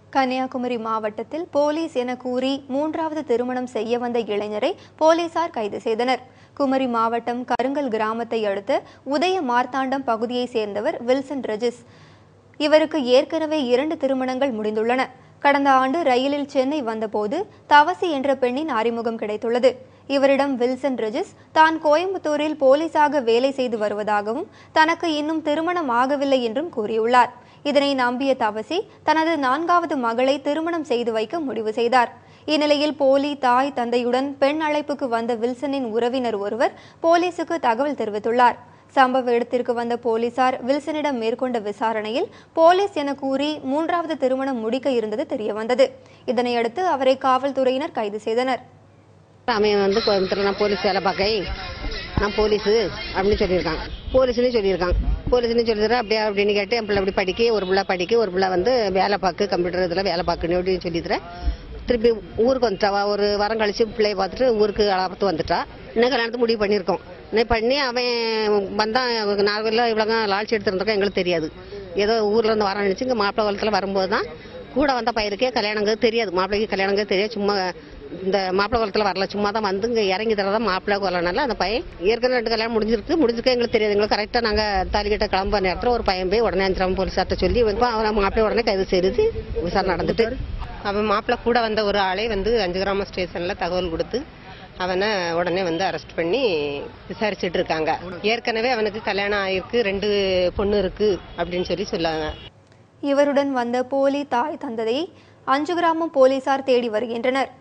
கன்னியாகுமரி மாவட்டத்தில் போலீஸ் என கூறி மூன்றாவது திருமணம் செய்ய வந்த இளைஞரை போலீசார் கைது செய்தனர் குமரி மாவட்டம் கருங்கல் கிராமத்தை அடுத்த உதய மார்த்தாண்டம் பகுதியைச் சேர்ந்தவர் வில்சன் ரெஜிஸ் இவருக்கு ஏற்கனவே இரண்டு திருமணங்கள் முடிந்துள்ளன கடந்த ஆண்டு ரயிலில் சென்னை வந்தபோது தவசி என்ற பெண்ணின் அறிமுகம் கிடைத்துள்ளது இவரிடம் வில்சன் ரெஜிஸ் தான் கோயம்புத்தூரில் போலீசாக வேலை செய்து வருவதாகவும் தனக்கு இன்னும் திருமணம் ஆகவில்லை என்றும் கூறியுள்ளார் இதனை நம்பிய தவசி தனது நான்காவது மகளை திருமணம் செய்து வைக்க முடிவு செய்தார் இந்நிலையில் போலி தாய் தந்தையுடன் பெண் அழைப்புக்கு வந்த வில்சனின் உறவினர் ஒருவர் போலீசுக்கு தகவல் தெரிவித்துள்ளார் சம்பவ இடத்திற்கு வந்த போலீசார் வில்சனிடம் மேற்கொண்ட விசாரணையில் போலீஸ் என கூறி மூன்றாவது திருமணம் முடிக்க இருந்தது தெரியவந்தது இதனையடுத்து அவரை காவல்துறையினர் கைது செய்தனர் அவன் வந்து கோயம்புத்தூர் நான் போலீஸ் வேலை பார்க்க நான் போலீஸு அப்படின்னு சொல்லியிருக்கான் போலீஸ்னு சொல்லியிருக்கான் போலீஸ்னு சொல்லிடுறேன் அப்படியே அப்படின்னு கேட்டு என் பிள்ளை அப்படி படிக்க ஒரு பிள்ளை படிக்க ஒரு பிள்ளை வந்து வேலை பார்க்கு கம்ப்யூட்டர் இதில் வேலை பார்க்கணும் அப்படின்னு சொல்லிடுறேன் திருப்பி ஊருக்கு வந்துட்டா ஒரு வாரம் கழிச்சு பிள்ளைய பார்த்துட்டு ஊருக்கு அளப்பத்து வந்துட்டா இன்னும் கல்யாணத்துக்கு முடிவு பண்ணியிருக்கோம் இன்னும் பண்ணி அவன் வந்தான் நார்வலில் இவ்வளோ லால்ச்சி எடுத்துருந்தோம் எங்களுக்கு தெரியாது ஏதோ ஊர்ல இருந்து வர நினைச்சு இங்கே மாப்பிள்ளை காலத்தில் வரும்போது தான் கூட வந்த பையனுக்கே கல்யாணங்கிறது தெரியாது மாப்பிள்ளைக்கு கல்யாணங்கிறது தெரியாது சும்மா இந்த மாப்பிள்ளை குளத்தில் வரல சும்மா தான் வந்து இங்கே இறங்கி தரதான் மாப்பிள்ளை குலனால அந்த பையன் ஏற்கனவே ரெண்டு கல்யாணம் முடிஞ்சிருக்கு முடிஞ்சிருக்க எங்களுக்கு தெரியாது எங்களுக்கு கரெக்டாக நாங்கள் தாலிக்கிட்ட கிளம்ப நேரத்தில் ஒரு பையன் போய் உடனே அஞ்சாம் போலீஸார்ட்ட சொல்லி வந்து அவனை மாப்பிள்ளை உடனே கைது செய்து விசாரணை நடந்துட்டு அவன் மாப்பிள்ளை கூட வந்த ஒரு ஆளே வந்து அஞ்சு கிராம ஸ்டேஷன்ல தகவல் கொடுத்து அவனை உடனே வந்து அரெஸ்ட் பண்ணி விசாரிச்சுட்டு இருக்காங்க ஏற்கனவே அவனுக்கு கல்யாணம் ஆயிருக்கு ரெண்டு பொண்ணு இருக்கு அப்படின்னு சொல்லி சொல்லாங்க இவருடன் வந்த போலி தாய் தந்தையை அஞ்சு கிராமம் போலீசார் தேடி வருகின்றனர்